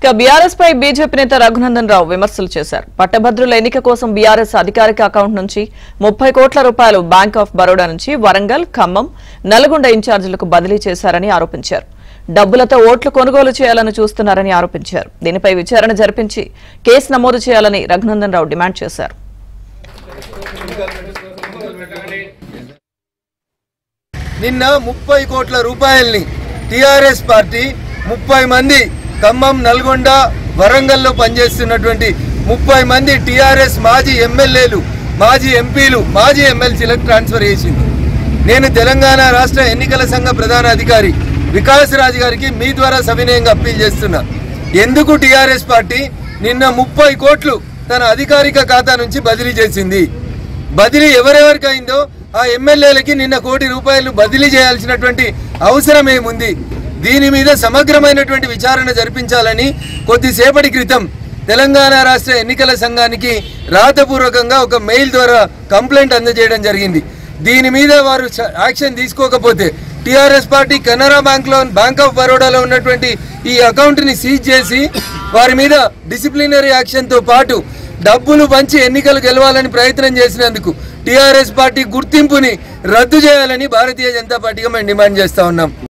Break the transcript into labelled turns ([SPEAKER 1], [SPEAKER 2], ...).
[SPEAKER 1] ఇక బీఆర్ఎస్ పై బీజేపీ నేత రఘునందన్ రావు విమర్శలు చేశారు పట్టభద్రుల ఎన్నిక కోసం బీఆర్ఎస్ అధికారిక అకౌంట్ నుంచి ముప్పై కోట్ల రూపాయలు బ్యాంక్ ఆఫ్ బరోడా నుంచి వరంగల్ ఖమ్మం నల్గొండ ఇన్ఛార్జీలకు బదిలీ చేశారని ఆరోపించారు డబ్బులతో ఓట్లు కొనుగోలు చేయాలని చూస్తున్నారని ఆరోపించారు దీనిపై విచారణ జరిపించి కేసు నమోదు చేయాలని రఘునందన్ రావు డిమాండ్ చేశారు
[SPEAKER 2] నిన్న ముప్పై కోట్ల రూపాయల్ని టిఆర్ఎస్ పార్టీ ముప్పై మంది ఖమ్మం నల్గొండ వరంగల్లో పనిచేస్తున్నటువంటి ముప్పై మంది టిఆర్ఎస్ మాజీ ఎమ్మెల్యేలు మాజీ ఎంపీలు మాజీ ఎమ్మెల్సీలకు ట్రాన్స్ఫర్ చేసింది నేను తెలంగాణ రాష్ట్ర ఎన్నికల సంఘ ప్రధాన అధికారి వికాస్ రాజు గారికి మీ ద్వారా సవినయంగా అప్పీల్ చేస్తున్నా ఎందుకు టిఆర్ఎస్ పార్టీ నిన్న ముప్పై కోట్లు తన అధికారిక ఖాతా నుంచి బదిలీ చేసింది బదిలీ ఎవరెవరికి అయిందో ఆ ఎమ్మెల్యేలకి నిన్న కోటి రూపాయలు బదిలీ చేయాల్సినటువంటి అవసరం ఏముంది దీని మీద సమగ్రమైనటువంటి విచారణ జరిపించాలని కొద్దిసేపటి క్రితం తెలంగాణ రాష్ట్ర ఎన్నికల సంఘానికి రాతపూర్వకంగా ఒక మెయిల్ ద్వారా కంప్లైంట్ అందజేయడం జరిగింది దీని మీద వారు చ- యాక్షన్ తీసుకోకపోతే టిఆర్ఎస్ పార్టీ కెనరా బ్యాంక్ లో బ్యాంక్ ఆఫ్ బరోడాలో ఉన్నటువంటి ఈ అకౌంట్ ని సీజ్ చేసి వారి మీద డిసిప్లినరీ యాక్షన్ తో పాటు డబ్బులు పంచి ఎన్నికలు గెలవాలని ప్రయత్నం చేసినందుకు టిఆర్ఎస్ పార్టీ గుర్తింపుని రద్దు చేయాలని భారతీయ జనతా పార్టీగా మేము డిమాండ్ చేస్తా ఉన్నాం